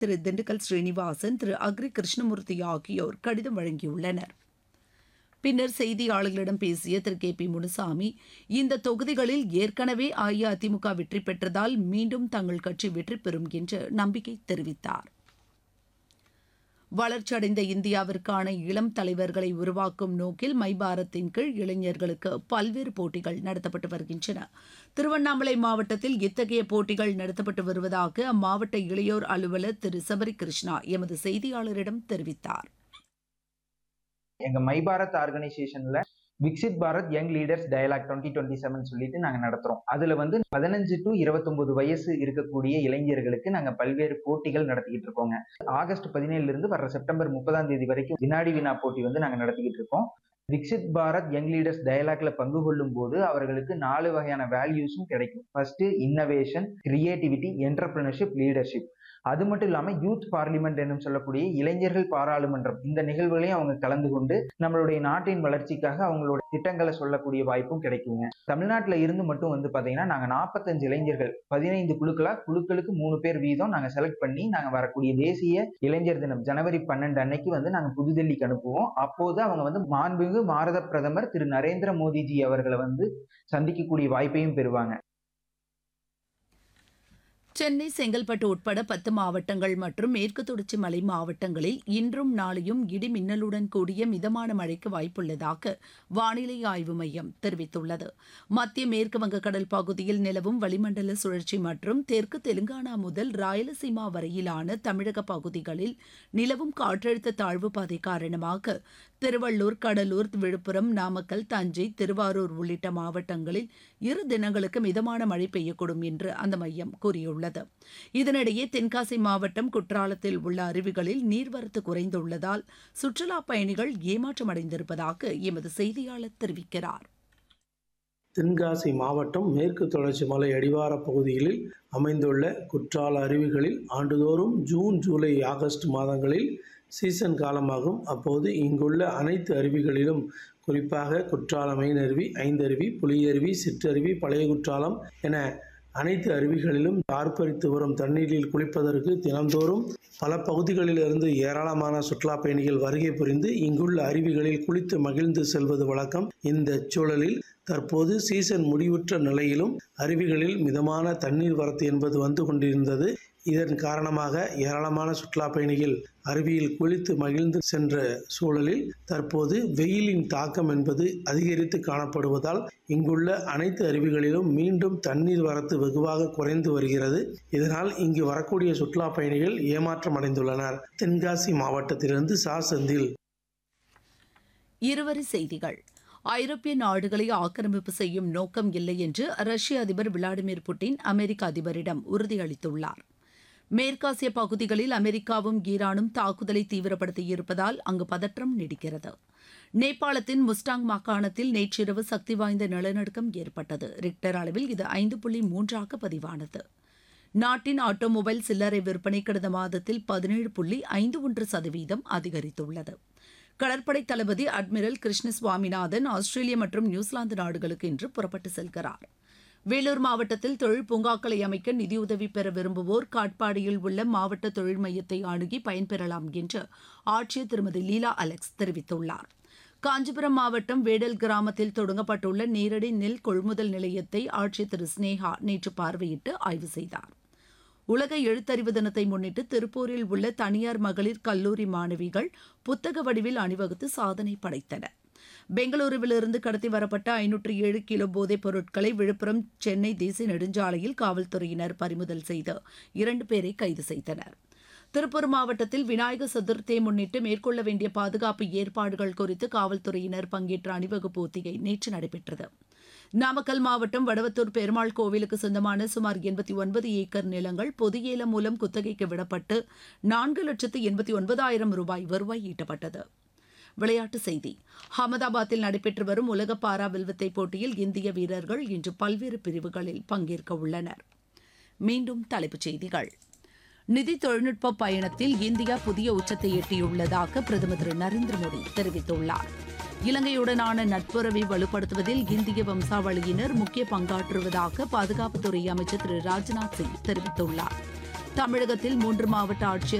திரு திண்டுக்கல் ஸ்ரீனிவாசன் திரு அக்ரி கிருஷ்ணமூர்த்தி ஆகியோர் கடிதம் வழங்கியுள்ளனர் பின்னர் செய்தியாளர்களிடம் பேசிய திரு கே பி முனுசாமி இந்த தொகுதிகளில் ஏற்கனவே அஇஅதிமுக வெற்றி பெற்றதால் மீண்டும் தங்கள் கட்சி வெற்றி பெறும் என்று நம்பிக்கை தெரிவித்தார் வளர்ச்சியடைந்த இந்தியாவிற்கான இளம் தலைவர்களை உருவாக்கும் நோக்கில் மை பாரத்தின் கீழ் இளைஞர்களுக்கு பல்வேறு போட்டிகள் நடத்தப்பட்டு வருகின்றன திருவண்ணாமலை மாவட்டத்தில் இத்தகைய போட்டிகள் நடத்தப்பட்டு வருவதாக அம்மாவட்ட இளையோர் அலுவலர் திரு சபரி கிருஷ்ணா எமது செய்தியாளரிடம் தெரிவித்தார் எங்க மை பாரத் ஆர்கனைசேஷன்ல Viksit Bharat young leaders dialogue twenty twenty seven சொல்லிட்டு நாங்க நடத்துறோம் அதுல வந்து பதினஞ்சு டு இருபத்தொன்பது வயசு இருக்கக்கூடிய இளைஞர்களுக்கு நாங்க பல்வேறு போட்டிகள் நடத்திக்கிட்டு இருக்கோங்க ஆகஸ்ட் பதினேழுல இருந்து வர செப்டம்பர் முப்பதாம் தேதி வரைக்கும் வினாடி வினா போட்டி வந்து நாங்க நடத்திக்கிட்டு இருக்கோம் விக்சித் பாரத் யங் லீடர்ஸ் டயலாக்ல பங்கு கொள்ளும் போது அவர்களுக்கு நாலு வகையான வேல்யூஸும் கிடைக்கும் first innovation creativity entrepreneurship leadership அது மட்டும் இல்லாம யூத் பார்லிமெண்ட் என்னும் சொல்லக்கூடிய இளைஞர்கள் பாராளுமன்றம் இந்த நிகழ்வுகளையும் அவங்க கலந்து கொண்டு நம்மளுடைய நாட்டின் வளர்ச்சிக்காக அவங்களோட திட்டங்களை சொல்லக்கூடிய வாய்ப்பும் கிடைக்குங்க தமிழ்நாட்டில இருந்து மட்டும் வந்து பாத்தீங்கன்னா நாங்க நாற்பத்தஞ்சு இளைஞர்கள் பதினைந்து குழுக்களா குழுக்களுக்கு மூணு பேர் வீதம் நாங்க செலக்ட் பண்ணி நாங்க வரக்கூடிய தேசிய இளைஞர் தினம் ஜனவரி பன்னெண்டு அன்னைக்கு வந்து நாங்க புதுடெல்லிக்கு அனுப்புவோம் அப்போது அவங்க வந்து மாண்புமிகு பாரத பிரதமர் திரு நரேந்திர மோடிஜி அவர்களை வந்து சந்திக்கக்கூடிய வாய்ப்பையும் பெறுவாங்க சென்னை செங்கல்பட்டு உட்பட பத்து மாவட்டங்கள் மற்றும் மேற்கு தொடர்ச்சி மலை மாவட்டங்களில் இன்றும் நாளையும் இடி மின்னலுடன் கூடிய மிதமான மழைக்கு வாய்ப்புள்ளதாக வானிலை ஆய்வு மையம் தெரிவித்துள்ளது மத்திய மேற்கு வங்கக்கடல் பகுதியில் நிலவும் வளிமண்டல சுழற்சி மற்றும் தெற்கு தெலுங்கானா முதல் ராயலசீமா வரையிலான தமிழக பகுதிகளில் நிலவும் காற்றழுத்த தாழ்வு பாதை காரணமாக திருவள்ளூர் கடலூர் விழுப்புரம் நாமக்கல் தஞ்சை திருவாரூர் உள்ளிட்ட மாவட்டங்களில் இரு தினங்களுக்கு மிதமான மழை பெய்யக்கூடும் என்று அந்த மையம் கூறியுள்ளது இதனிடையே தென்காசி மாவட்டம் குற்றாலத்தில் உள்ள அருவிகளில் நீர்வரத்து குறைந்துள்ளதால் சுற்றுலா பயணிகள் ஏமாற்றமடைந்திருப்பதாக எமது செய்தியாளர் தெரிவிக்கிறார் தென்காசி மாவட்டம் மேற்கு தொடர்ச்சி மலை அடிவார பகுதிகளில் அமைந்துள்ள குற்றால அருவிகளில் ஆண்டுதோறும் ஜூன் ஜூலை ஆகஸ்ட் மாதங்களில் சீசன் காலமாகும் அப்போது இங்குள்ள அனைத்து அருவிகளிலும் குறிப்பாக குற்றாலம் மெயின் அருவி ஐந்தருவி புலியருவி சிற்றருவி பழைய குற்றாலம் என அனைத்து அருவிகளிலும் ஆர்ப்பரித்து வரும் தண்ணீரில் குளிப்பதற்கு தினந்தோறும் பல பகுதிகளிலிருந்து ஏராளமான சுற்றுலா பயணிகள் வருகை புரிந்து இங்குள்ள அருவிகளில் குளித்து மகிழ்ந்து செல்வது வழக்கம் இந்த சூழலில் தற்போது சீசன் முடிவுற்ற நிலையிலும் அருவிகளில் மிதமான தண்ணீர் வரத்து என்பது வந்து கொண்டிருந்தது இதன் காரணமாக ஏராளமான சுற்றுலா பயணிகள் அருவியில் குளித்து மகிழ்ந்து சென்ற சூழலில் தற்போது வெயிலின் தாக்கம் என்பது அதிகரித்து காணப்படுவதால் இங்குள்ள அனைத்து அருவிகளிலும் மீண்டும் தண்ணீர் வரத்து வெகுவாக குறைந்து வருகிறது இதனால் இங்கு வரக்கூடிய சுற்றுலா பயணிகள் ஏமாற்றம் அடைந்துள்ளனர் தென்காசி மாவட்டத்திலிருந்து சா செந்தில் இருவரி செய்திகள் ஐரோப்பிய நாடுகளை ஆக்கிரமிப்பு செய்யும் நோக்கம் இல்லை என்று ரஷ்ய அதிபர் விளாடிமிர் புட்டின் அமெரிக்க அதிபரிடம் உறுதியளித்துள்ளார் மேற்காசிய பகுதிகளில் அமெரிக்காவும் ஈரானும் தாக்குதலை தீவிரப்படுத்தியிருப்பதால் அங்கு பதற்றம் நீடிக்கிறது நேபாளத்தின் முஸ்டாங் மாகாணத்தில் நேற்றிரவு சக்தி வாய்ந்த நிலநடுக்கம் ஏற்பட்டது ரிக்டர் அளவில் இது ஐந்து புள்ளி மூன்றாக பதிவானது நாட்டின் ஆட்டோமொபைல் சில்லறை விற்பனை கடந்த மாதத்தில் பதினேழு புள்ளி ஐந்து ஒன்று சதவீதம் அதிகரித்துள்ளது கடற்படை தளபதி அட்மிரல் கிருஷ்ண சுவாமிநாதன் ஆஸ்திரேலியா மற்றும் நியூசிலாந்து நாடுகளுக்கு இன்று புறப்பட்டு செல்கிறார் வேலூர் மாவட்டத்தில் தொழில் பூங்காக்களை அமைக்க நிதியுதவி பெற விரும்புவோர் காட்பாடியில் உள்ள மாவட்ட தொழில் மையத்தை அணுகி பயன்பெறலாம் என்று ஆட்சியர் திருமதி லீலா அலெக்ஸ் தெரிவித்துள்ளார் காஞ்சிபுரம் மாவட்டம் வேடல் கிராமத்தில் தொடங்கப்பட்டுள்ள நேரடி நெல் கொள்முதல் நிலையத்தை ஆட்சியர் திரு ஸ்னேகா நேற்று பார்வையிட்டு ஆய்வு செய்தார் உலக எழுத்தறிவு தினத்தை முன்னிட்டு திருப்பூரில் உள்ள தனியார் மகளிர் கல்லூரி மாணவிகள் புத்தக வடிவில் அணிவகுத்து சாதனை படைத்தனர் பெங்களூருவிலிருந்து கடத்தி வரப்பட்ட ஐநூற்று ஏழு கிலோ போதைப் பொருட்களை விழுப்புரம் சென்னை தேசிய நெடுஞ்சாலையில் காவல்துறையினர் பறிமுதல் செய்து இரண்டு பேரை கைது செய்தனர் திருப்பூர் மாவட்டத்தில் விநாயகர் சதுர்த்தியை முன்னிட்டு மேற்கொள்ள வேண்டிய பாதுகாப்பு ஏற்பாடுகள் குறித்து காவல்துறையினர் பங்கேற்ற அணிவகுப்பு ஒத்திகை நேற்று நடைபெற்றது நாமக்கல் மாவட்டம் வடவத்தூர் பெருமாள் கோவிலுக்கு சொந்தமான சுமார் எண்பத்தி ஒன்பது ஏக்கர் நிலங்கள் பொது ஏலம் மூலம் குத்தகைக்கு விடப்பட்டு நான்கு லட்சத்து எண்பத்தி ஒன்பதாயிரம் ரூபாய் வருவாய் ஈட்டப்பட்டது விளையாட்டுச் செய்தி அகமதாபாத்தில் நடைபெற்று வரும் உலக பாரா வில்வித்தை போட்டியில் இந்திய வீரர்கள் இன்று பல்வேறு பிரிவுகளில் பங்கேற்க உள்ளனர் மீண்டும் தலைப்புச் செய்திகள் நிதி தொழில்நுட்ப பயணத்தில் இந்தியா புதிய உச்சத்தை எட்டியுள்ளதாக பிரதமர் திரு நரேந்திர மோடி தெரிவித்துள்ளார் இலங்கையுடனான நட்புறவை வலுப்படுத்துவதில் இந்திய வம்சாவளியினர் முக்கிய பங்காற்றுவதாக பாதுகாப்புத்துறை அமைச்சர் திரு ராஜ்நாத் சிங் தெரிவித்துள்ளார் தமிழகத்தில் மூன்று மாவட்ட ஆட்சியர்